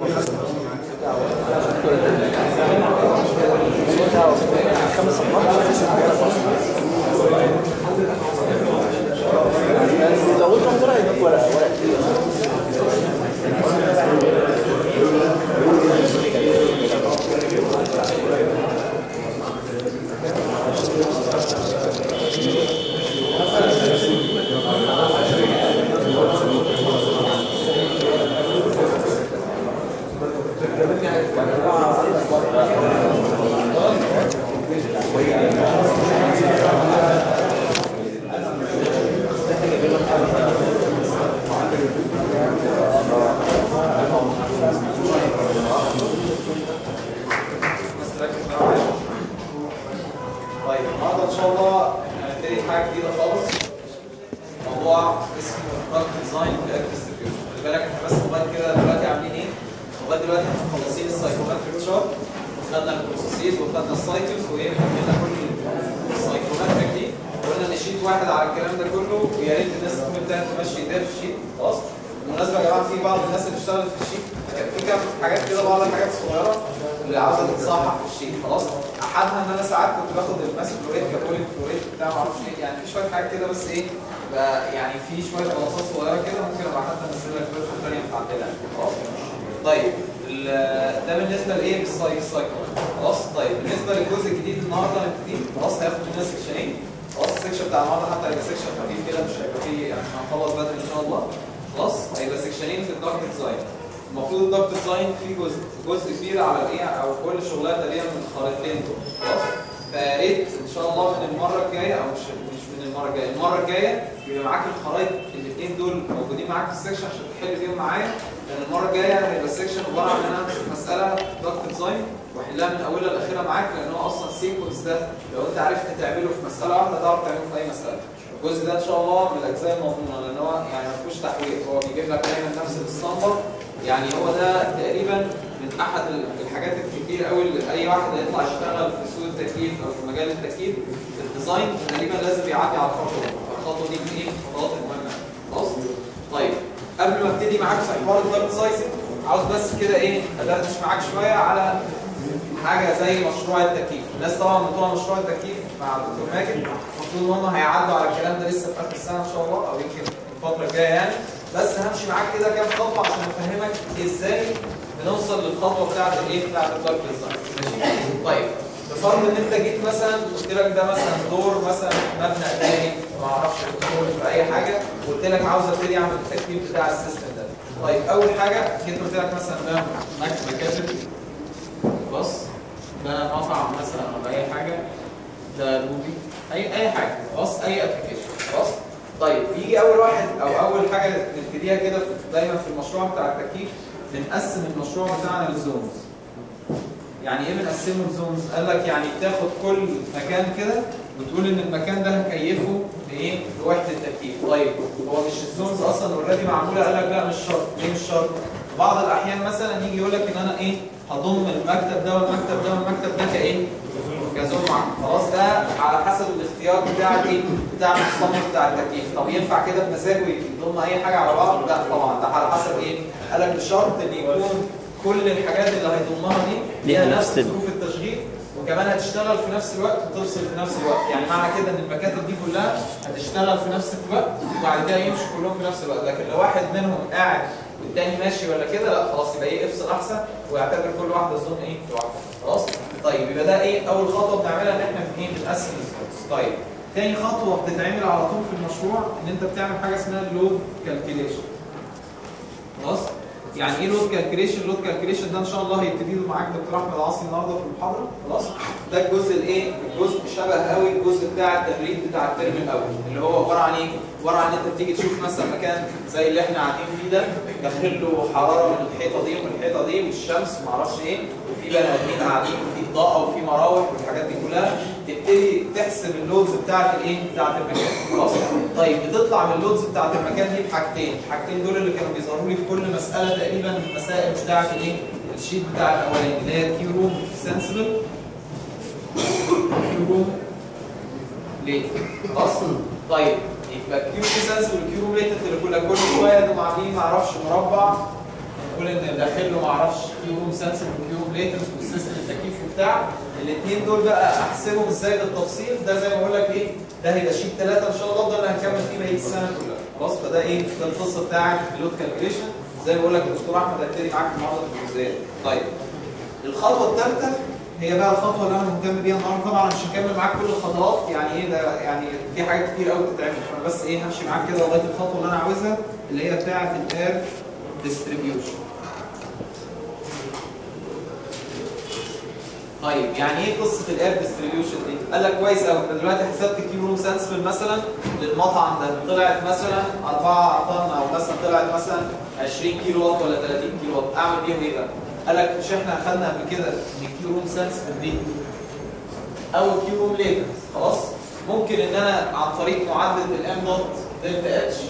خمس صفحات لو قلت ورقه يبقى ورقه ورقه طيب النهارده ان شاء الله هنبتدي حاجه جديده خالص موضوع اسمه برودكت ديزاين في اكت ديستريبيوشن خلي بالك احنا بس لغايه كده دلوقتي عاملين ايه؟ لغايه دلوقتي احنا مخلصين السايكومتريك شارت وخدنا البروسيسز وخدنا السايكلز وايه كملنا كل السايكومتريك دي وقلنا ان شيت واحد على الكلام ده كله ويا ريت الناس تكون ابتدت تمشي ايديها في الشيت خلاص بالمناسبه يا جماعه في بعض الناس اللي اشتغلت في الشيت كان في كام حاجات كده بعض الحاجات الصغيره اللي عاوزه تتصحح في الشيت خلاص احدها ان انا ساعات كنت باخد الماس فلوريت كبولين فلوريت بتاع ما اعرفش ايه يعني في شويه حاجات كده بس ايه بقى يعني في شويه غلطات صغيره كده ممكن ابقى حتى انزل لك فيرجن ثانيه متعدله خلاص طيب ال- ده بالنسبه لايه للسايك سايكل خلاص طيب بالنسبه للجزء الجديد النهارده هنبتدي خلاص هياخد مننا سكشنين خلاص السكشن بتاع النهارده حتى هيبقى سكشن خفيف كده مش هيبقى فيه يعني هنخلص بدري ان شاء الله خلاص هيبقى سكشنين في الدارك ديزاين المفروض الدارك ديزاين فيه جزء جزء كبير على الايه او كل شغلها تقريبا من الخريطتين دول خلاص فيا ريت ان شاء الله من المره الجايه او مش مش من المره الجايه المره الجايه يبقى معاك الخرايط الاثنين دول موجودين معاك في السكشن عشان تحل فيهم معايا لان المره الجايه هيبقى السكشن عباره عن ان انا امسك مساله دارك ديزاين واحلها من اولها لاخرها معاك لان هو اصلا السيكونس ده لو انت عرفت تعمله في مساله واحده تعرف تعمله في اي مساله الجزء ده ان شاء الله من الاجزاء المضمونه لان هو يعني ما فيهوش تحويل هو بيجيب لك دايما نفس الستاندر يعني هو ده تقريبا من احد الحاجات الكتير قوي اللي اي واحد هيطلع يشتغل في سوق التكييف او في مجال التكييف في الديزاين تقريبا لازم يعدي على الخطوه دي الخطوه دي من ايه؟ من الخطوات المهمه خلاص طيب قبل ما ابتدي معاك في حوار الدارك سايزنج عاوز بس كده ايه ادردش معاك شويه على حاجه زي مشروع التكييف الناس طبعا بتوع مشروع التكييف مع الدكتور ماجد المفروض ان هم هيعدوا على الكلام ده لسه في اخر السنه ان شاء الله او يمكن الفتره الجايه يعني بس همشي معاك كده كام خطوه عشان افهمك ازاي بنوصل للخطوه بتاعت الايه بتاعت الدارك ديزاين ماشي طيب بفرض ان انت جيت مثلا قلت لك ده مثلا دور مثلا مبنى اداري ما اعرفش دكتور في اي حاجه وقلت لك عاوز ابتدي اعمل التكييف بتاع السيستم ده طيب اول حاجه جيت قلت لك مثلا ده مكتب بص ده مطعم مثلا ولا اي حاجه ده روبي اي اي حاجه خلاص اي ابلكيشن خلاص طيب يجي اول واحد او اول حاجه نبتديها كده في- دايما في المشروع بتاع التكييف بنقسم المشروع بتاعنا للزونز يعني ايه بنقسمه لزونز قال لك يعني بتاخد كل مكان كده وتقول ان المكان ده هكيفه لايه لوحده التكييف طيب هو مش الزونز اصلا اوريدي معموله قال لك لا مش شرط ليه مش شرط في بعض الاحيان مثلا يجي يقول لك ان انا ايه هضم المكتب ده والمكتب ده والمكتب ده كايه كزون مع خلاص ده على حسب الاختيار بتاع ايه بتاع المصمم بتاع التكييف طب ينفع كده بمزاجه يضم اي حاجه على بعض لا طبعا ده على حسب ايه قال لك بشرط ان يكون كل الحاجات اللي هيضمها دي ليها ليها نفس نفس ال- ظروف التشغيل وكمان هتشتغل في نفس الوقت وتفصل في نفس الوقت يعني معنى كده ان المكاتب دي كلها هتشتغل في نفس الوقت وبعد كده يمشوا كلهم في نفس الوقت لكن لو واحد منهم قاعد والتاني ماشي ولا كده لا خلاص يبقى ايه افصل احسن ويعتبر كل واحده زون ايه لوحدها خلاص طيب يبقى ده ايه اول خطوه بنعملها ان احنا في ايه بنقسم الزونز طيب تاني خطوه بتتعمل على طول في المشروع ان انت بتعمل حاجه اسمها لود كالكوليشن خلاص يعني ايه لود كالكوليشن لود كالكوليشن ده ان شاء الله هيبتدي له معاك دكتور احمد عاصي النهارده في المحاضره خلاص ده الجزء الايه الجزء شبه قوي الجزء بتاع التدريب بتاع الترم الاول اللي هو عباره عن ايه عباره عن ان انت بتيجي تشوف مثلا مكان زي اللي احنا قاعدين فيه ده داخل له حراره من الحيطه دي ومن الحيطه دي والشمس وما اعرفش ايه وفي بني ادمين قاعدين وفي اضاءه وفي مراوح والحاجات دي كلها تبتدي تحسب اللودز بتاعت الايه بتاعت المكان خلاص طيب بتطلع من اللودز بتاعت المكان دي بحاجتين الحاجتين دول اللي كانوا بيظهروا لي في كل مساله تقريبا من المسائل بتاعت الايه الشيت بتاع الاولاني اللي هي كيو روم سنسبل كيو روم ليه خلاص طيب يبقى كيو سنسبل والكيو روم ريتد اللي كلها كل شويه دول عاملين ما اعرفش مربع بتقول ان داخل له معرفش كيو روم سنسور وكيو روم ليتنس والسيستم التكييف وبتاع الاثنين دول بقى احسبهم ازاي بالتفصيل ده زي ما بقول لك ايه ده هيبقى شيت ثلاثه ان شاء الله ده اللي هنكمل فيه بقيه السنه كلها خلاص فده ايه ده القصه بتاعت اللود كالكوليشن زي ما بقول لك الدكتور احمد هيبتدي معاك النهارده في الجزئيه طيب الخطوه الثالثه هي بقى الخطوه اللي انا مهتم بيها النهارده طبعا مش هكمل معاك كل الخطوات يعني ايه ده يعني في حاجات كتير قوي بتتعمل فانا بس ايه همشي معاك كده لغايه الخطوه اللي انا عاوزها اللي هي بتاعه الاير ديستريبيوشن طيب يعني ايه قصه الاير ديستريبيوشن دي؟ قال لك كويس قوي انت دلوقتي حسبت كيلو روم سنسبل مثلا للمطعم ده طلعت مثلا 4 طن او مثلا طلعت مثلا 20 كيلو واط ولا 30 كيلو واط اعمل بيهم ايه بقى؟ قال لك مش احنا اخذنا قبل كده ان الكيلو روم سنسبل دي او الكيلو روم ليتر خلاص ممكن ان انا عن طريق معادله الام دوت دلتا اتش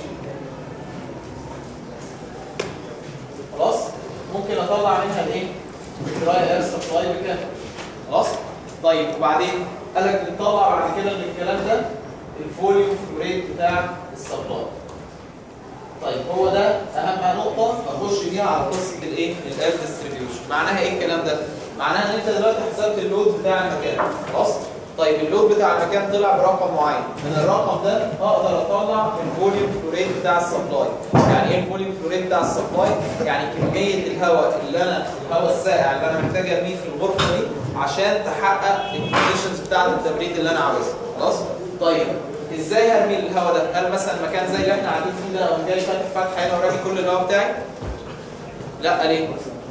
خلاص ممكن اطلع منها الايه؟ الدراي اير سبلاي بكام؟ خلاص؟ طيب وبعدين قال لك نطلع بعد كده من الكلام ده الفوليوم ريت بتاع السبلاي طيب هو ده اهم نقطه اخش بيها على قصه الايه؟ الاير ديستريبيوشن معناها ايه الكلام ده؟ معناها ان انت دلوقتي حسبت اللود بتاع المكان خلاص؟ طيب اللود بتاع المكان طلع برقم معين من الرقم ده اقدر اطلع الفوليوم فلوريت بتاع السبلاي يعني ايه الفوليوم فلوريت بتاع السبلاي يعني كميه الهواء اللي انا الهواء الساقع اللي انا محتاج ارميه في الغرفه دي عشان تحقق الكونديشنز بتاعه التبريد اللي انا عاوزها خلاص طيب ازاي هرمي الهواء ده هل مثلا مكان زي اللي احنا قاعدين فيه ده او جاي فاتح فتحه هنا ورامي كل الهواء بتاعي لا ليه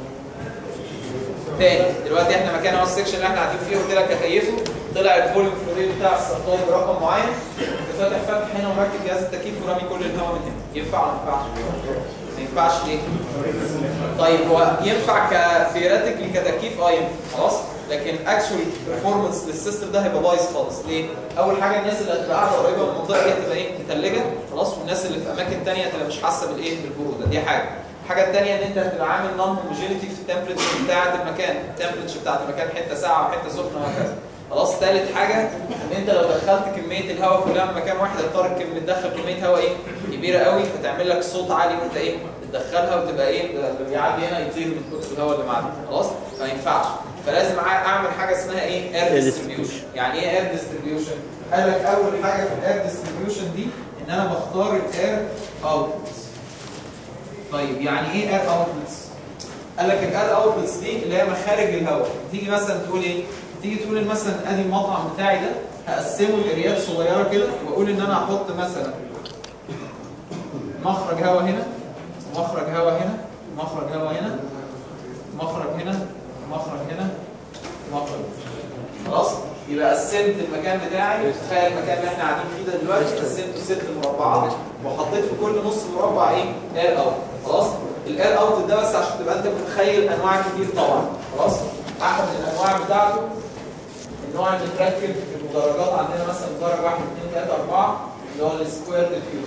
تاني دلوقتي احنا مكان اهو السكشن اللي احنا قاعدين فيه قلت لك اكيفه طلع الفوليوم فلوريد بتاع السبلاي برقم معين كنت فاتح فتح هنا ومركب جهاز التكييف ورامي كل الهواء من هنا ينفع ولا ما ينفعش؟ ما ينفعش ليه؟ طيب هو ينفع كثيوريتيكلي كتكييف اه ينفع خلاص لكن اكشولي performance للسيستم ده هيبقى بايظ خالص ليه؟ اول حاجه الناس اللي هتبقى قاعده قريبه من المنطقه دي هتبقى ايه؟ متلجه خلاص والناس اللي في اماكن ثانيه هتبقى مش حاسه بالايه؟ بالبروده دي حاجه الحاجه الثانيه ان انت هتبقى عامل نون هوموجينيتي في التمبريتشر بتاعه المكان التمبريتشر بتاعه المكان حته ساقعه وحته سخنه وهكذا خلاص ثالث حاجه ان انت لو دخلت كميه الهواء كلها من مكان واحد هتضطر كم- تدخل كميه هواء ايه كبيره قوي فتعمل لك صوت عالي وانت ايه بتدخلها وتبقى ايه اللي بيعدي هنا يطير من كتر الهواء اللي معدي خلاص ما ينفعش فلازم ع- اعمل حاجه اسمها ايه اير Air ديستريبيوشن يعني ايه اير ديستريبيوشن قال لك اول حاجه في الاير ديستريبيوشن دي ان انا بختار الاير اوتبوتس طيب يعني ايه اير اوتبوتس قال لك الاير اوتبوتس دي اللي هي مخارج الهواء تيجي مثلا تقول ايه تيجي تقول إن مثلا ادي المطعم بتاعي ده هقسمه لاريات صغيره كده واقول ان انا هحط مثلا مخرج هواء هنا ومخرج هواء هنا ومخرج هواء هنا مخرج هنا مخرج هنا مخرج خلاص يبقى قسمت المكان بتاعي تخيل المكان اللي احنا قاعدين فيه ده دلوقتي قسمته ست مربعات وحطيت في كل نص مربع ايه اير اوت خلاص الاير اوت ده بس عشان تبقى انت متخيل انواع كتير طبعا خلاص احد الانواع بتاعته النوع اللي متركب في المدرجات عندنا مثلا مدرج 1 2 3 4 اللي هو السكوير ديفيوز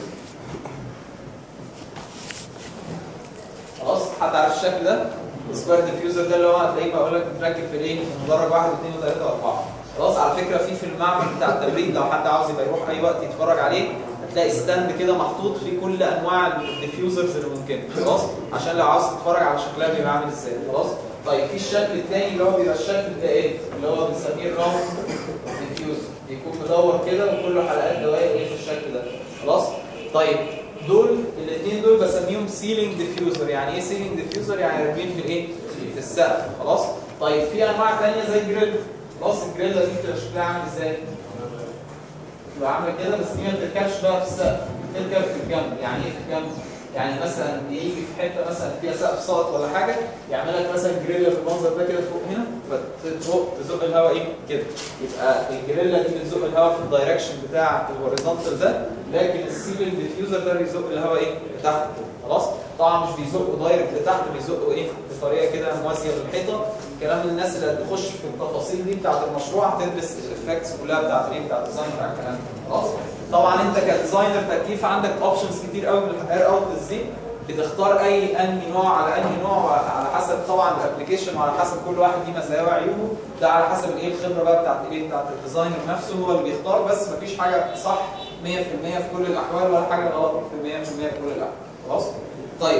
خلاص حد عارف الشكل ده السكوير ديفيوزر ده اللي هو هتلاقيه بقول لك متركب في الايه مدرج 1 و2 و3 و4 خلاص على فكره في في المعمل بتاع التبريد لو حد عاوز يبقى يروح اي وقت يتفرج عليه هتلاقي ستاند كده محطوط فيه كل انواع الديفيوزرز اللي ممكنه خلاص عشان لو عاوز تتفرج على شكلها بيبقى عامل ازاي خلاص طيب في الشكل الثاني اللي هو بيبقى الشكل ده ايه اللي هو بنسميه الراوند ديفيوزر بيكون مدور كده وكله حلقات دوائر ايه في الشكل ده خلاص طيب دول الاثنين دول بسميهم سيلينج ديفيوزر يعني ايه سيلينج ديفيوزر يعني راكبين في الايه في السقف خلاص طيب في انواع ثانيه زي الجريل خلاص الجريلا دي بتبقى شكلها عامل ازاي تبقى عامله كده بس دي ما بتركبش بقى في السقف بتركب في الجنب يعني ايه في الجنب يعني مثلا يجي في حته مثلا فيها سقف ساقط ولا حاجه يعمل لك مثلا جريلا بالمنظر ده كده فوق هنا فتزق تزق الهواء ايه كده يبقى الجريلا دي بتزق الهواء في الدايركشن بتاع الهوريزونتال ده لكن السيلينج ديفيوزر ده بيزق الهواء ايه لتحت كده خلاص طبعا مش بيزقوا دايركت لتحت بيزقوا ايه بطريقه كده موازيه للحيطه كلام الناس اللي هتخش في التفاصيل دي بتاعت المشروع هتدرس الافكتس كلها بتاعت ايه بتاعت الديزاين بتاع الكلام ده خلاص طبعا انت كديزاينر تكييف عندك اوبشنز كتير قوي من الاير اوتلتس دي بتختار اي انهي نوع على انهي نوع على حسب طبعا الابلكيشن وعلى حسب كل واحد ليه مزاياه وعيوبه ده على حسب الايه الخبره بقى بتاعت الايه بتاعت الديزاينر نفسه هو اللي بيختار بس مفيش حاجه صح 100% في كل الاحوال ولا حاجه غلط في 100% في كل الاحوال خلاص طيب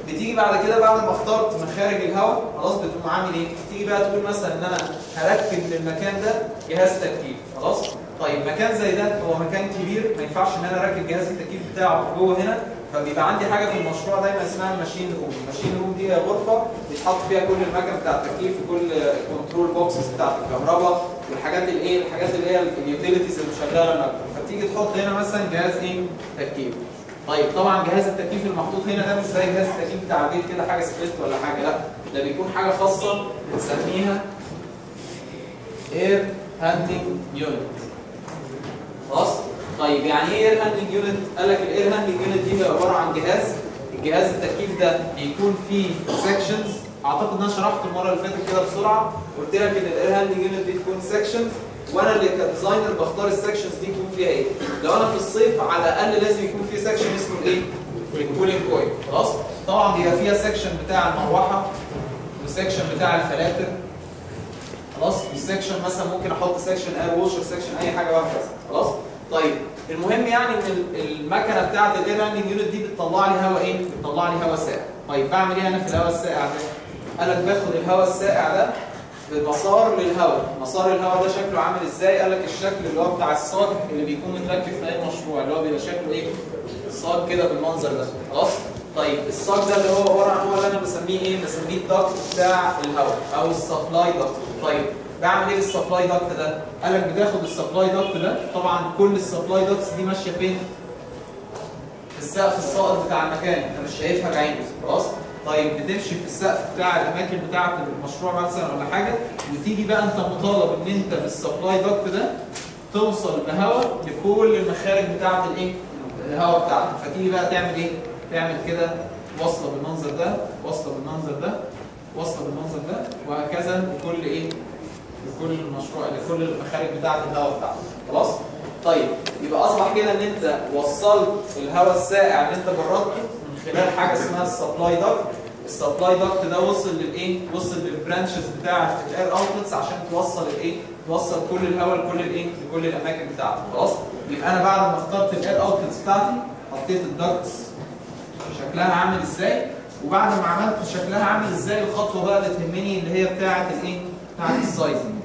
بتيجي بعد كده بعد ما اخترت مخارج الهواء خلاص بتقوم عامل ايه؟ بتيجي بقى تقول مثلا ان انا هركب للمكان ده جهاز تكييف خلاص؟ طيب مكان زي ده هو مكان كبير ما ينفعش ان انا اركب جهاز التكييف بتاعه جوه هنا فبيبقى عندي حاجه في المشروع دايما اسمها الماشين روم، الماشين روم دي هي غرفه بيتحط فيها كل المكن بتاع التكييف وكل الكنترول بوكسز بتاعت الكهرباء والحاجات اللي ايه الحاجات اللي هي اليوتيليتيز اللي شغاله المكن فتيجي تحط هنا مثلا جهاز ايه تكييف طيب طبعا جهاز التكييف المحطوط هنا ده مش زي جهاز التكييف بتاع البيت كده حاجه سبليت ولا حاجه لا ده بيكون حاجه خاصه بنسميها اير هاندلنج يونت خلاص طيب يعني ايه اير هاندلنج يونت قال لك الاير هاندلنج يونت دي هي عباره عن جهاز الجهاز التكييف ده بيكون فيه سكشنز اعتقد ان انا شرحت المره اللي فاتت كده بسرعه قلت لك ان الاير هاندلنج يونت دي تكون سكشنز وانا اللي كديزاينر بختار السكشنز دي يكون فيها ايه لو انا في الصيف على الاقل لازم يكون في سكشن اسمه الايه الكولينج كويل خلاص طبعا بيبقى فيها سكشن بتاع المروحه وسكشن بتاع الفلاتر خلاص والسكشن مثلا ممكن احط سكشن اير ووشر سكشن اي حاجه وهكذا خلاص طيب المهم يعني ان ال- المكنه بتاعت الاير هاندلنج يونت دي بتطلع لي هواء ايه بتطلع لي هواء ساقع طيب بعمل ايه انا في الهواء الساقع ده قال لك باخد الهواء الساقع ده بمسار للهواء مسار الهواء ده شكله عامل ازاي قال لك الشكل اللي هو بتاع الصاج اللي بيكون متركب في اي مشروع اللي هو بيبقى شكله ايه صاج كده بالمنظر ده خلاص طيب الصاج ده اللي هو عباره عن هو اللي انا بسميه ايه بسميه الضغط بتاع الهواء او السبلاي ضغط طيب بعمل ايه بالسبلاي ضغط ده قال لك بتاخد السبلاي ضغط ده طبعا كل السبلاي ضغط دي ماشيه فين في السقف الساقط بتاع المكان انت مش شايفها بعينك خلاص طيب بتمشي في السقف بتاع الاماكن بتاعه المشروع مثلا ولا حاجه وتيجي بقى انت مطالب ان انت بالسبلاي ضغط ده توصل بهواء لكل المخارج بتاعه الايه الهواء بتاعتك فتيجي بقى تعمل ايه تعمل كده واصله بالمنظر ده واصله بالمنظر ده واصله بالمنظر ده وهكذا لكل ايه لكل المشروع لكل المخارج بتاعه الهواء بتاعتك خلاص طيب يبقى اصبح كده ان انت وصلت الهواء الساقع اللي انت بردته من خلال حاجه اسمها السبلاي داكت السبلاي داكت ده وصل للايه وصل للبرانشز بتاعه الاير اوتلتس عشان توصل الايه توصل كل الهواء لكل الايه لكل الاماكن بتاعته خلاص يبقى انا بعد ما اخترت الاير اوتلتس بتاعتي حطيت الداكتس شكلها عامل ازاي وبعد ما عملت شكلها عامل ازاي الخطوه بقى اللي تهمني اللي هي بتاعه الايه بتاعه السايزنج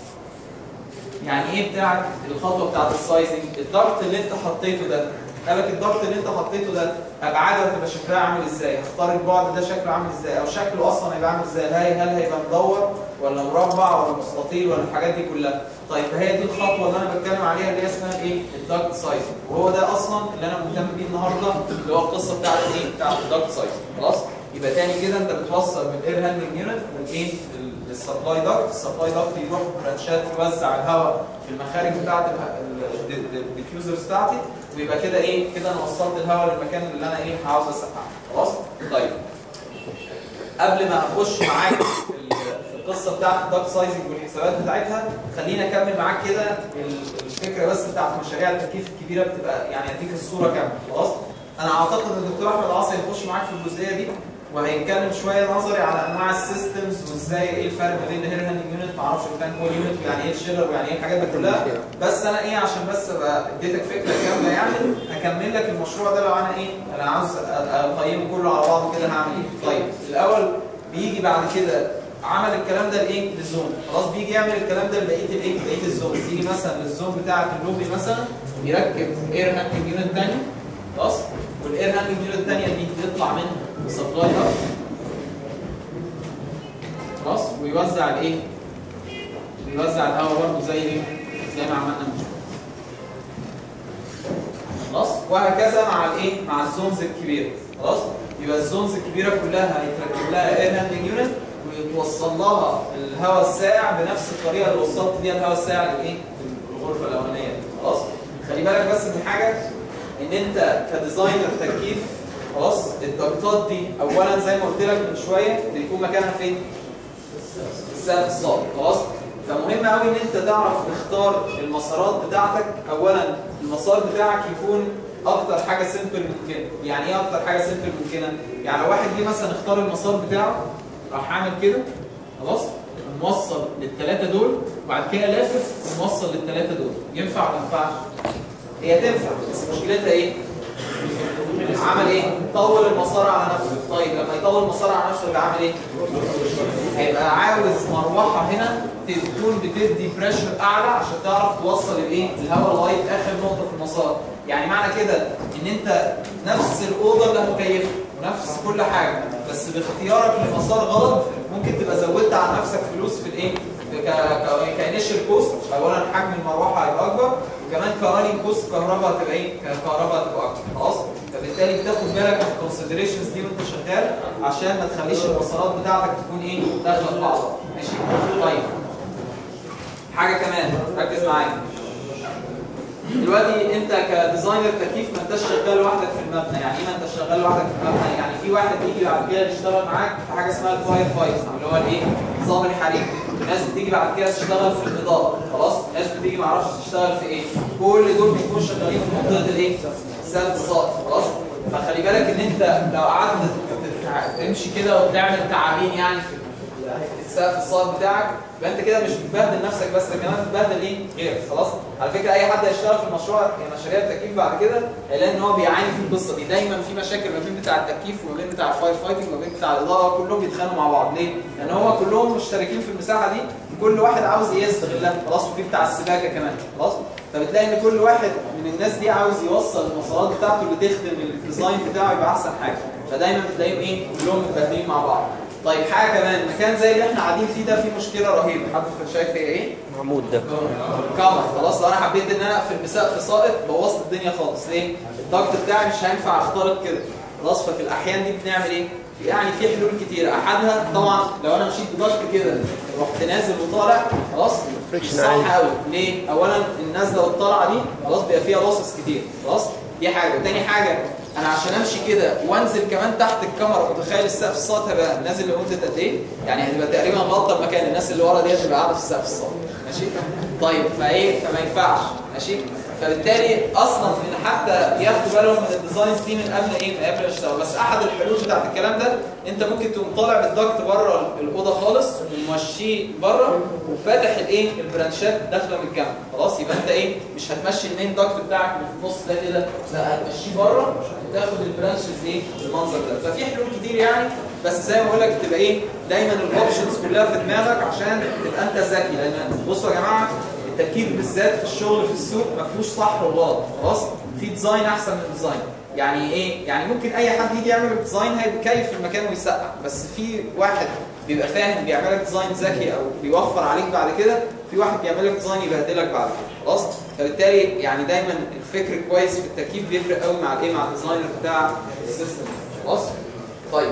يعني ايه بتاعت الخطوه بتاعت السايزنج الضغط اللي انت حطيته ده قال لك الضغط اللي انت حطيته ده ابعاده هتبقى شكلها عامل ازاي هختار البعد ده شكله عامل ازاي او شكله اصلا هيبقى عامل ازاي هل هل هيبقى مدور ولا مربع ولا مستطيل ولا الحاجات دي كلها طيب فهي دي الخطوه اللي انا بتكلم عليها اللي هي اسمها ايه الضغط سايزنج وهو ده اصلا اللي انا مهتم بيه النهارده اللي هو القصه بتاعت ايه بتاعت الضغط سايزنج خلاص يبقى تاني كده انت بتوصل من الاير هاندلنج يونت للايه للسبلاي داكت السبلاي داكت يروح برانشات يوزع الهواء في المخارج بتاعت الديفيوزرز بتاعتي ويبقى كده ايه كده انا وصلت الهواء للمكان اللي انا ايه عاوز اسقعه خلاص طيب قبل ما اخش معاك في ال- في القصه بتاعت الداك سايزنج والحسابات بتاعتها خليني اكمل معاك كده ال- الفكره بس بتاعت مشاريع التكييف الكبيره بتبقى يعني اديك الصوره كامله خلاص انا اعتقد ان الدكتور احمد عاصي هيخش معاك في الجزئيه دي وهيتكلم شويه نظري على انواع السيستمز وازاي ايه الفرق ما بين الهير هاندنج يونت ما اعرفش الفان كول يونت يعني ايه الشيلر ويعني ايه الحاجات دي كلها بس انا ايه عشان بس ابقى اديتك فكره كامله يعني هكمل لك المشروع ده لو انا ايه انا عاوز أ- اقيمه كله على بعضه كده هعمل ايه طيب الاول بيجي بعد كده عمل الكلام ده لايه للزون خلاص بيجي يعمل الكلام ده لبقيه الايه بقيه الزون يجي مثلا للزون بتاعه اللوبي مثلا يركب اير هاندنج يونت ثاني خلاص والاير هاندنج يونت الثانيه دي يطلع منها سبلاي خلاص ويوزع الايه ويوزع الهواء برضه زي ايه زي ما عملنا من شويه خلاص وهكذا مع الايه مع الزونز الكبيره خلاص يبقى الزونز الكبيره كلها هيتركب لها اير هاندنج يونت ويتوصل لها الهواء الساقع بنفس الطريقه اللي وصلت بيها الهواء الساقع للايه الغرفه الاولانيه دي خلاص خلي بالك بس من حاجه ان انت كديزاينر تكييف خلاص الضغطات دي اولا زي ما قلت لك من شويه بيكون مكانها فين السقف الصاج خلاص فمهم قوي ان انت تعرف تختار المسارات بتاعتك اولا المسار بتاعك يكون اكتر حاجه سيمبل ممكنه يعني ايه اكتر حاجه سيمبل ممكنه يعني لو واحد جه مثلا اختار المسار بتاعه راح عامل كده خلاص موصل للثلاثه دول وبعد كده لافف وموصل للثلاثه دول ينفع ولا ما ينفعش هي تنفع بس مشكلتها ايه عمل ايه طول المسار على نفسه طيب لما يطول المسار على نفسه يبقى عامل ايه هيبقى عاوز مروحه هنا تكون بتدي بريشر اعلى عشان تعرف توصل الايه الهواء لغايه اخر نقطه في المسار يعني معنى كده ان انت نفس الاوضه اللي هتكيفها نفس كل حاجه بس باختيارك لمسار غلط ممكن تبقى زودت على نفسك فلوس في الايه كانيشال كوست اولا حجم المروحه هيبقى اكبر وكمان كراني كوست كهرباء هتبقى ايه كهرباء هتبقى اكتر خلاص فبالتالي بتاخد بالك من الكونسيدريشنز دي وانت شغال عشان ما تخليش المسارات بتاعتك تكون ايه داخله في بعضها ماشي طيب حاجه كمان ركز معايا دلوقتي انت كديزاينر تكييف ما انتش شغال لوحدك في المبنى يعني ايه ما انتش شغال لوحدك في المبنى يعني في واحد بيجي بعد كده يشتغل معاك في حاجه اسمها الفاير فايت اللي هو الايه نظام الحريق ناس بتيجي بعد كده تشتغل في الاضاءه خلاص ناس بتيجي ما اعرفش تشتغل في ايه كل دول بيكونوا شغالين في منطقه الايه سقف السقف خلاص فخلي بالك ان انت لو قعدت تمشي كده وتعمل تعابين يعني في السقف الصاج بتاعك يبقى انت كده مش بتبهدل نفسك بس كمان بتبهدل ايه غيرك خلاص على فكره اي حد هيشتغل في المشروع يعني مشاريع التكييف بعد كده هيلاقي ان هو بيعاني في القصه دي دايما في مشاكل ما بين بتاع التكييف وما بين بتاع الفاير فايتنج وما بين بتاع الاضاءه كلهم بيتخانقوا مع بعض ليه؟ لان هو كلهم مشتركين في المساحه دي كل واحد عاوز يستغلها خلاص وفي بتاع السباكه كمان خلاص فبتلاقي ان كل واحد من الناس دي عاوز يوصل المسارات بتاعته اللي تخدم الديزاين بتاعه يبقى احسن حاجه فدايما بتلاقيهم ايه كلهم متبهدلين مع بعض طيب حاجه كمان مكان زي اللي احنا قاعدين فيه ده فيه مشكله رهيبه حد شايف هي ايه عمود ده كاميرا خلاص لو انا حبيت ان انا اقفل بسقف ساقط بوظت الدنيا خالص ليه الضغط بتاعي مش هينفع اخترق كده خلاص ففي الاحيان دي بنعمل ايه يعني في حلول كتير احدها طبعا لو انا مشيت بضغط كده رحت نازل وطالع خلاص مش صح قوي ليه اولا النازله والطالعه دي خلاص بيبقى فيها لوسس كتير خلاص دي حاجه تاني حاجه انا عشان امشي كده وانزل كمان تحت الكاميرا متخيل السقف الصاط هيبقى نازل لمده قد ايه يعني هتبقى تقريبا غلطه مكان الناس اللي ورا دي هتبقى قاعده في السقف الصاط ماشي طيب فايه فما ينفعش ماشي فبالتالي اصلا ان حتى ياخدوا بالهم من الديزاينز دي من قبل ايه من قبل ما يشتغلوا بس احد الحلول بتاعت الكلام ده انت ممكن تقوم طالع بالضغط بره الاوضه خالص ومشيه بره وفاتح الايه البرانشات داخله من الجنب خلاص يبقى انت ايه مش هتمشي المين ضغط بتاعك اللي في النص ده كده لا هتمشيه بره وتاخد البرانشز ايه بالمنظر ده ففي حلول كتير يعني بس زي ما بقول لك تبقى ايه دايما الاوبشنز كلها في دماغك عشان تبقى انت ذكي لان بصوا يا جماعه التركيب بالذات في الشغل في السوق ما فيهوش صح وغلط خلاص في ديزاين احسن من ديزاين يعني ايه يعني ممكن اي حد يجي يعمل ديزاين هيكيف المكان ويسقع بس في واحد بيبقى فاهم بيعمل لك ديزاين ذكي او بيوفر عليك بعد كده في واحد بيعمل لك ديزاين يبهدلك بعد كده خلاص فبالتالي يعني دايما الفكر كويس في التركيب بيفرق قوي مع الايه مع الديزاينر بتاع السيستم خلاص طيب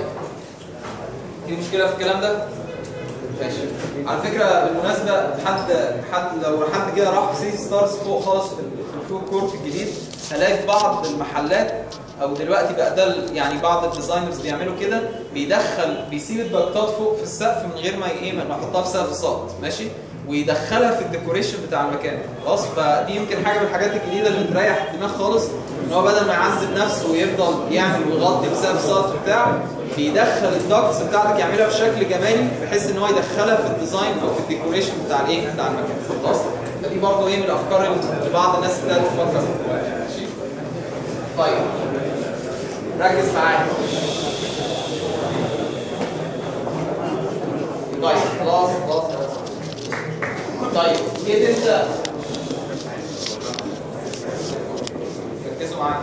في مشكله في الكلام ده ماشي على فكره بالمناسبه حد حد لو حد كده راح سي ستارز فوق خالص في الفود كورت الجديد هلاقي في بعض المحلات او دلوقتي بقى ده يعني بعض الديزاينرز بيعملوا كده بيدخل بيسيب الضغطات فوق في السقف من غير ما ايه ما يحطها في سقف ساقط ماشي ويدخلها في الديكوريشن بتاع المكان خلاص فدي يمكن حاجه من الحاجات الجديده اللي تريح الدماغ خالص ان هو بدل ما يعذب نفسه ويفضل يعمل ويغطي بسقف ساقط بتاعه بيدخل الدكتس بتاعتك يعملها بشكل جمالي بحيث ان هو يدخلها في الديزاين او في الديكوريشن بتاع الايه بتاع المكان خلاص فدي برضه ايه من الافكار اللي بعض الناس ابتدت تفكر فيها ماشي طيب ركز معايا طيب خلاص خلاص خلاص طيب جيت انت ركزوا معايا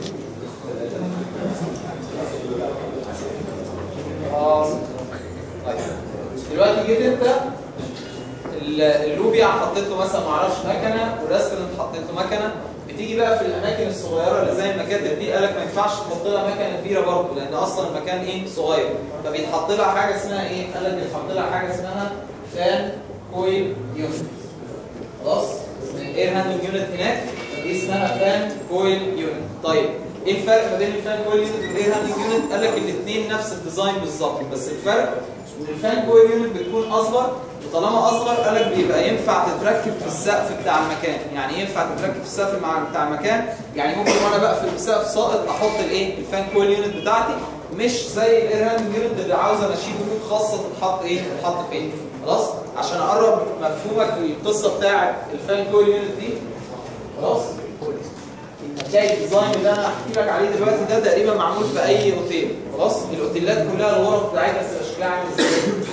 خلاص طيب دلوقتي جيت انت اللوبيا حطيت له مثلا معرفش مكنه والريستورنت حطيت له مكنه بتيجي بقى في الاماكن الصغيره اللي زي المكاتب دي قالك ما ينفعش تحط لها مكنه كبيره برضه لان اصلا المكان ايه صغير فبيتحط لها حاجه اسمها ايه؟ قال لك بيتحط لها حاجه اسمها فان كويل يونت خلاص؟ الاير هاندلنج يونت هناك دي اسمها فان كويل يونت طيب ايه الفرق ما بين الفان كويل يونت والاير هاندلنج يونت؟ قال لك الاثنين نفس الديزاين بالظبط بس الفرق ان الفان كويل يونت بتكون اصغر وطالما اصغر قال لك بيبقى ينفع تتركب في السقف بتاع المكان يعني ايه ينفع تتركب في السقف بتاع المكان يعني ممكن وانا بقفل بسقف ساقط احط الايه الفان كويل يونت بتاعتي مش زي الاير هاندلنج يونت اللي عاوز امشيه بنود خاصه تتحط ايه تتحط فين خلاص عشان اقرب مفهومك للقصه بتاعه الفان كويل يونت دي خلاص هتلاقي الديزاين اللي انا هحكي لك عليه دلوقتي ده تقريبا معمول في اي اوتيل خلاص الاوتيلات كلها الغرف بتاعتها بتبقى شكلها عامل ازاي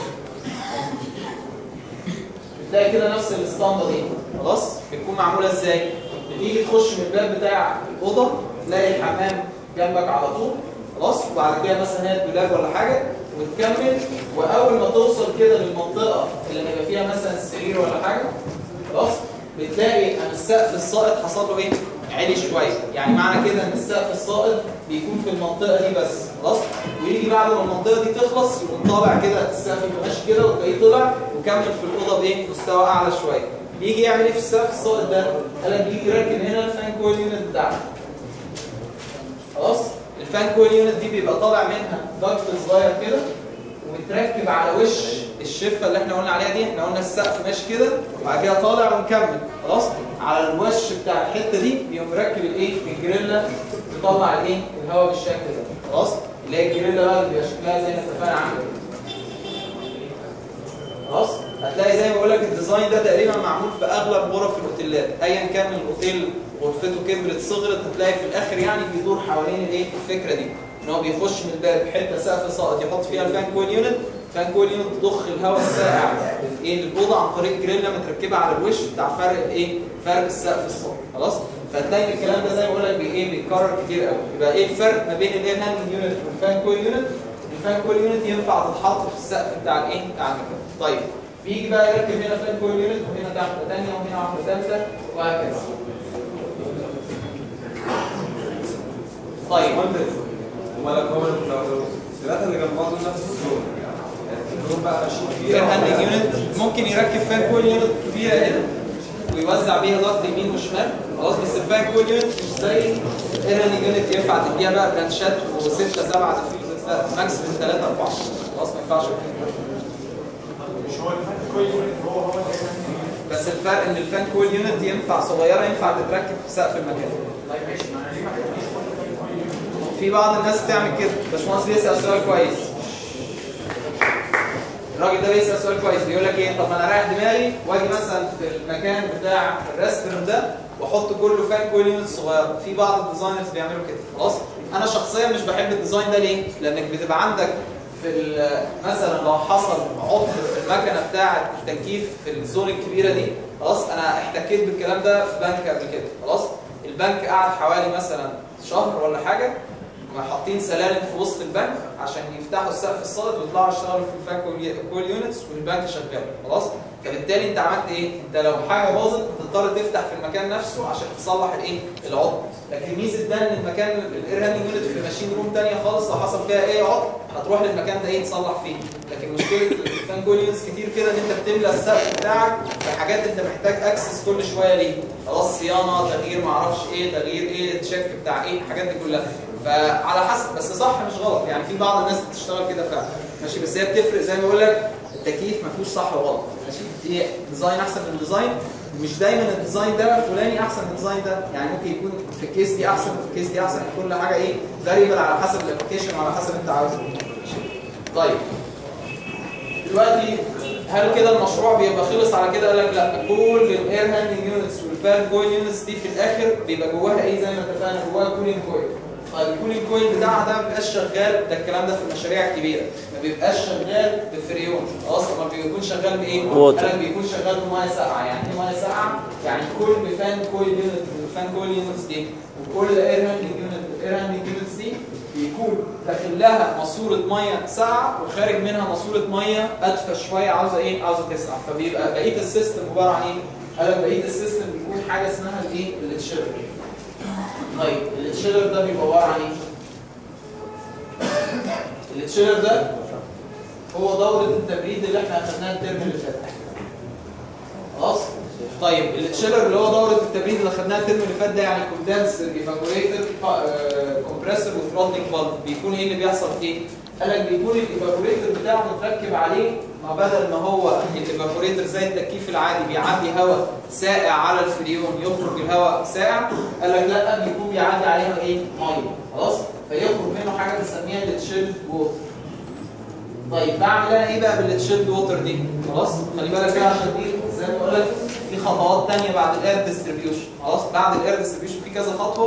بتلاقي كده نفس الاسطمبه دي خلاص بتكون معموله ازاي بتيجي تخش من الباب بتاع الاوضه تلاقي الحمام جنبك على طول خلاص وبعد كده مثلا هي دولاب ولا حاجه وتكمل واول ما توصل كده للمنطقه اللي هيبقى فيها مثلا السرير ولا حاجه خلاص بتلاقي ان السقف الساقط حصل له ايه عالي شويه يعني معنى كده ان السقف الساقط بيكون في المنطقه دي بس خلاص ويجي بعد ما المنطقه دي تخلص يقوم طالع كده السقف يبقى ماشي كده وتلاقيه طلع وكمل في الاوضه بايه مستوى اعلى شويه بيجي يعمل ايه في السقف الساقط ده قال لك بيجي يركب هنا الفان كويل يونت بتاعته خلاص الفان كويل يونت دي بيبقى طالع منها ضغط صغير كده ومتركب على وش الشفه اللي احنا قلنا عليها دي احنا قلنا السقف ماشي كده وبعد كده طالع ومكمل خلاص على الوش بتاع الحته دي بيقوم مركب الايه الجريلا تطلع الايه الهواء بالشكل ده خلاص اللي هي الجريلا بقى اللي بيبقى شكلها زي ما اتفقنا عامله خلاص هتلاقي زي ما بقول لك الديزاين ده تقريبا معمول في اغلب غرف الاوتيلات ايا كان الاوتيل غرفته كبرت صغرت هتلاقي في الاخر يعني بيدور حوالين الايه الفكره دي ان هو بيخش من الباب حته سقف ساقط يحط فيها الفان كويل يونت فان كويل يونت تضخ الهواء الساقع ايه للاوضه عن طريق جريلا متركبه على الوش بتاع فرق الايه فرق السقف الساقط خلاص فتلاقي الكلام ده زي ما بقول لك ايه بيتكرر كتير قوي يبقى ايه الفرق ما بين الاير هاندنج يونت والفان كويل يونت الفان كويل يونت ينفع تتحط في السقف بتاع الايه بتاع المكان طيب بيجي بقى يركب هنا فان كويل يونت وهنا واحده ثانيه وهنا واحده ثالثه وهكذا طيب امال هو لو الثلاثه اللي جنب بعض نفس اللون اللون بقى ماشيين فيه كان هاندنج يونت ممكن يركب فان كول يونت كبيره هنا ويوزع بيها ضغط يمين وشمال خلاص بس الفان كول يونت مش زي الهاندنج يونت ينفع تديها بقى برانشات وستة سبعة ديفيوزرز لا ماكس من ثلاثة أربعة خلاص ما ينفعش أكتر. مش هو الفان كويس هو هو بس الفرق ان الفان كول يونت ينفع صغيره ينفع تتركب في سقف المكان طيب ماشي ما انا ليه ما خدتش في بعض الناس بتعمل كده باشمهندس بيسال سؤال كويس الراجل ده بيسال سؤال كويس بيقول لك ايه طب ما انا رايح دماغي واجي مثلا في المكان بتاع الريستورنت ده واحط كله فان كول يونت صغيره في بعض الديزاينرز بيعملوا كده خلاص انا شخصيا مش بحب الديزاين ده ليه لانك بتبقى عندك في ال- مثلا لو حصل عطل في المكنه بتاعه التكييف في الزون الكبيره دي خلاص انا احتكيت بالكلام ده في بنك قبل كده خلاص البنك قعد حوالي مثلا شهر ولا حاجه ما حاطين سلالم في وسط البنك عشان يفتحوا السقف الساقط ويطلعوا يشتغلوا في الفان كول يونتس والبنك شغال خلاص فبالتالي انت عملت ايه انت لو حاجه باظت هتضطر تفتح في المكان نفسه عشان تصلح الايه العطل لكن ميزه ده ان المكان الاير هاندنج يونت في ماشين روم ثانيه خالص لو حصل فيها ايه عطل هتروح للمكان ده ايه تصلح فيه لكن مشكله الفان كول يونتس كتير كده ان انت بتملى السقف بتاعك بحاجات انت محتاج اكسس كل شويه ليه خلاص صيانه تغيير معرفش ايه تغيير ايه تشيك بتاع ايه الحاجات دي كلها فعلى حسب بس صح مش غلط يعني في بعض الناس بتشتغل كده فعلا ماشي بس هي بتفرق زي ما بقول لك التكييف ما فيهوش صح وغلط ماشي في ديزاين احسن من ديزاين مش دايما الديزاين ده فلاني احسن من الديزاين ده يعني ممكن يكون في الكيس دي احسن وفي الكيس دي احسن كل حاجه ايه فاريبل على حسب الابلكيشن وعلى حسب انت عاوز ايه ماشي؟ طيب دلوقتي هل كده المشروع بيبقى خلص على كده قال لك لا كل الاير هاندنج يونتس والفان كويل يونتس دي في الاخر بيبقى جواها ايه زي ما اتفقنا جواها كولينج كويل طيب الكولينج كويل بتاعها ده ما بيبقاش شغال ده الكلام ده في المشاريع الكبيره ما بيبقاش شغال بفريون خلاص امال بيكون شغال بايه؟ Water. قال لك بيكون شغال بميه ساقعه يعني ايه ميه ساقعه؟ يعني كل فان كويل يونت والفان كويل يونتس دي وكل اير هاندنج يونت والاير هاندنج يونتس دي بيكون داخل لها ماسوره ميه ساقعه وخارج منها ماسوره ميه ادفى شويه عاوزه ايه؟ عاوزه تسقع فبيبقى بقيه السيستم عباره عن ايه؟ قال لك بقيه السيستم بيكون حاجه اسمها الايه؟ التشيلر طيب التشيلر ده بيبقى عباره عن ايه؟ التشيلر ده هو دورة التبريد اللي احنا اخدناها الترم اللي فات خلاص طيب التشيلر اللي هو دورة التبريد اللي اخدناها الترم اللي فات ده يعني كوندنس ايفابوريتور كومبريسور وثروتلينج فالف بيكون ايه اللي بيحصل فيه؟ قال لك بيكون الايفابوريتور بتاعه متركب عليه ما بدل ما هو الايفابوريتور زي التكييف العادي بيعدي هواء ساقع على الفريون يخرج الهواء ساقع قال لك لا بيكون بيعدي عليها ايه؟ ميه خلاص فيخرج منه حاجه بنسميها التشيلد ووتر طيب بعمل انا ايه بقى بالتشيلد ووتر دي خلاص خلي بالك كده عشان دي زي ما بقول لك في خطوات ثانيه بعد الاير ديستريبيوشن خلاص بعد الاير ديستريبيوشن في كذا خطوه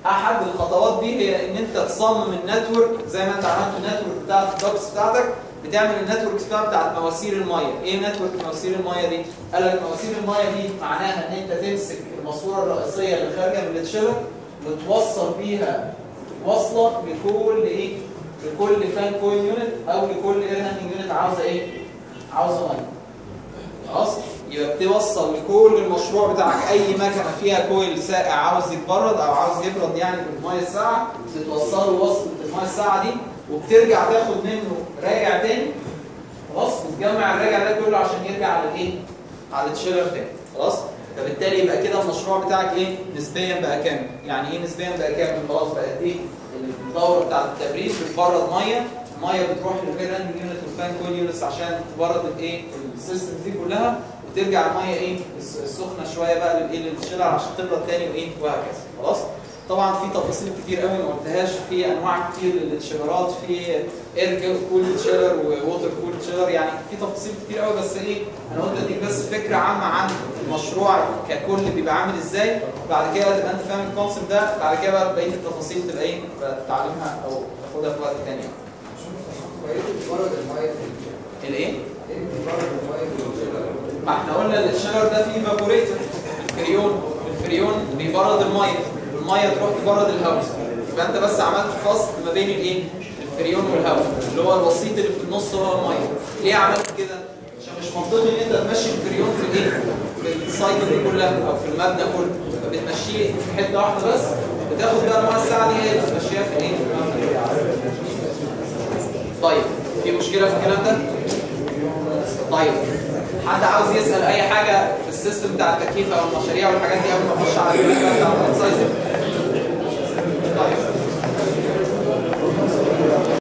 احد الخطوات دي هي ان انت تصمم النتورك زي ما انت عملت النتورك بتاعت الدوكس بتاعتك بتعمل النتورك بقى بتاعت مواسير الميه ايه نتورك مواسير الميه دي قال لك مواسير الميه دي معناها ان انت تمسك الماسوره الرئيسيه اللي خارجه من التشيلر وتوصل بيها وصله لكل ايه لكل فان كويل يونت او لكل اير هاندنج يونت عاوزه ايه عاوزه ميه خلاص يبقى بتوصل لكل المشروع بتاعك اي مكنه فيها كويل ساقع عاوز يتبرد او عاوز يبرد يعني بالميه الساقعه بتوصله وصله الميه الساقعه دي وبترجع تاخد منه راجع تاني خلاص وتجمع الراجع ده كله عشان يرجع على الايه؟ على التشيلر تاني خلاص فبالتالي يبقى كده المشروع بتاعك ايه؟ نسبيا بقى كامل يعني ايه نسبيا بقى كامل خلاص بقت ايه؟ الدوره بتاعت التبريد بتبرد ميه الميه بتروح للرير هاند يونت والفان كول يونتس عشان تبرد الايه؟ السيستم دي كلها وترجع الميه ايه؟ الس- السخنه شويه بقى للايه؟ للتشيلر عشان تبرد تاني وايه؟ وهكذا خلاص؟ طبعا في تفاصيل كتير قوي ما قلتهاش في انواع كتير للتشيلرات في اير كول تشيلر ووتر كول تشيلر يعني في تفاصيل كتير قوي بس ايه انا قلت اديك بس فكره عامه عن المشروع ككل بيبقى عامل ازاي بعد كده تبقى انت فاهم الكونسيبت ده بعد كده بقى بقيه التفاصيل تبقى ايه تبقى تتعلمها او تاخدها في وقت تاني يعني. الايه؟ ما احنا قلنا الشجر ده فيه فابوريتور الفريون الفريون بيبرد الميه والميه تروح تبرد الهواء يبقى انت بس عملت فصل ما بين الايه الفريون والهواء اللي هو الوسيط اللي في النص هو الميه ليه عملت كده عشان مش منطقي ان انت تمشي الفريون في الايه في السايكل دي كلها او في المبنى كله فبتمشيه في حته واحده بس بتاخد بقى الميه الساعه دي هي اللي بتمشيها في الايه في المبنى. طيب في مشكله في الكلام ده طيب حد عاوز يسأل أي حاجة في السيستم بتاع التكييف أو المشاريع والحاجات دي قبل ما أخش على الفيديو بتاع السايزنج